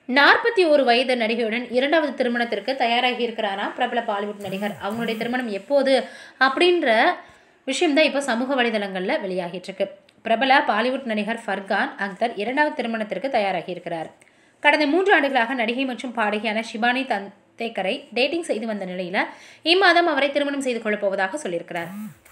நாற்பத்தி ஒரு வயது நடிகையுடன் இரண்டாவது திருமணத்திற்கு தயாராகி இருக்கிறாராம் பிரபல பாலிவுட் நடிகர் அவங்களுடைய திருமணம் எப்போது அப்படின்ற விஷயம்தான் இப்போ சமூக வலைதளங்களில் வெளியாகிட்டு இருக்கு பிரபல பாலிவுட் நடிகர் ஃபர்கான் அக்தர் இரண்டாவது திருமணத்திற்கு தயாராகி இருக்கிறார் கடந்த மூன்று ஆண்டுகளாக நடிகை மற்றும் பாடகியான ஷிபானி தந்தேக்கரை டேட்டிங் செய்து வந்த நிலையில் இம்மாதம் அவரை திருமணம் செய்து கொள்ளப் போவதாக சொல்லியிருக்கிறார்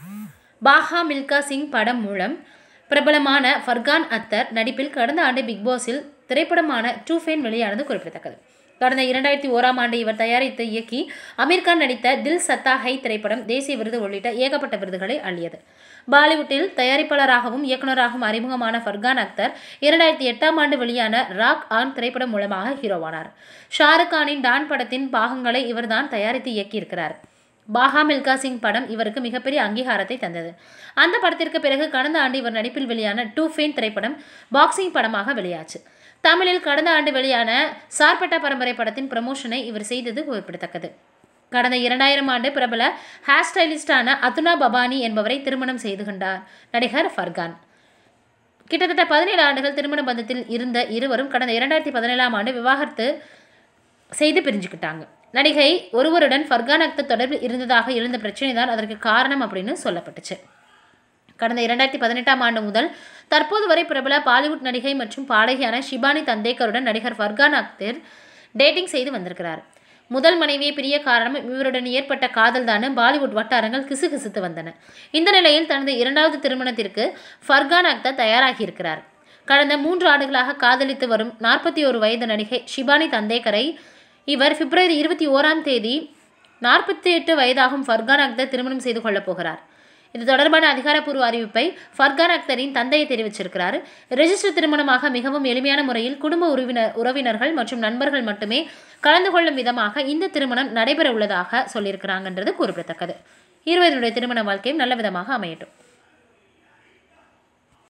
பாஹா மில்கா சிங் படம் மூலம் பிரபலமான ஃபர்கான் அத்தர் நடிப்பில் கடந்த ஆண்டு பிக் பாஸில் திரைப்படமான டூ ஃபேன் வெளியானது குறிப்பிடத்தக்கது கடந்த இரண்டாயிரத்தி ஓராம் ஆண்டு இவர் தயாரித்து இயக்கி அமீர்கான் நடித்த தில் சத்தா ஹை திரைப்படம் தேசிய விருது உள்ளிட்ட ஏகப்பட்ட விருதுகளை அள்ளியது பாலிவுட்டில் தயாரிப்பாளராகவும் இயக்குநராகவும் அறிமுகமான ஃபர்கான் அக்தர் இரண்டாயிரத்தி எட்டாம் ஆண்டு வெளியான ராக் ஆன் திரைப்படம் மூலமாக ஹீரோவானார் ஷாருக் கானின் டான் படத்தின் பாகங்களை இவர்தான் தயாரித்து இயக்கியிருக்கிறார் பாஹா மில்கா சிங் படம் இவருக்கு மிகப்பெரிய அங்கீகாரத்தை தந்தது அந்த படத்திற்கு பிறகு கடந்த ஆண்டு இவர் நடிப்பில் வெளியான டூ ஃபேன் திரைப்படம் பாக்ஸிங் படமாக வெளியாச்சு தமிழில் கடந்த ஆண்டு வெளியான சார்பட்டா பரம்பரை படத்தின் ப்ரமோஷனை இவர் செய்தது குறிப்பிடத்தக்கது கடந்த இரண்டாயிரம் ஆண்டு பிரபல ஹேர் ஸ்டைலிஸ்டான அதுனா பபானி என்பவரை திருமணம் செய்து கொண்டார் நடிகர் ஃபர்கான் கிட்டத்தட்ட பதினேழு ஆண்டுகள் திருமண பந்தத்தில் இருந்த இருவரும் கடந்த இரண்டாயிரத்தி பதினேழாம் ஆண்டு விவாகரத்து செய்து பிரிஞ்சுக்கிட்டாங்க நடிகை ஒருவருடன் ஃபர்கான் அக்தர் தொடர்பில் இருந்ததாக எழுந்த பிரச்சனை தான் அதற்கு காரணம் அப்படின்னு சொல்லப்பட்டுச்சு கடந்த இரண்டாயிரத்தி பதினெட்டாம் ஆண்டு முதல் தற்போது வரை பிரபல பாலிவுட் நடிகை மற்றும் பாடகியான ஷிபானி தந்தேக்கருடன் நடிகர் ஃபர்கான் அக்தர் டேட்டிங் செய்து வந்திருக்கிறார் முதல் மனைவியை பிரிய காரணம் இவருடன் ஏற்பட்ட காதல் தானு பாலிவுட் வட்டாரங்கள் கிசுகிசுத்து வந்தன இந்த நிலையில் தனது இரண்டாவது திருமணத்திற்கு ஃபர்கான் அக்தர் தயாராகியிருக்கிறார் கடந்த மூன்று ஆண்டுகளாக காதலித்து வரும் நாற்பத்தி ஒரு வயது நடிகை ஷிபானி தந்தேக்கரை இவர் பிப்ரவரி இருபத்தி ஓராம் தேதி நாற்பத்தி எட்டு வயதாகும் ஃபர்கான் அக்தர் திருமணம் செய்து கொள்ளப் போகிறார் இது தொடர்பான அதிகாரப்பூர்வ அறிவிப்பை ஃபர்கான் அக்தரின் தந்தையை தெரிவிச்சிருக்கிறார் ரெஜிஸ்டர் திருமணமாக மிகவும் எளிமையான முறையில் குடும்ப உறவினர் உறவினர்கள் மற்றும் நண்பர்கள் மட்டுமே கலந்து கொள்ளும் விதமாக இந்த திருமணம் நடைபெற உள்ளதாக சொல்லியிருக்கிறாங்கன்றது குறிப்பிடத்தக்கது இருவருடைய திருமண வாழ்க்கையும் நல்ல விதமாக அமையட்டும்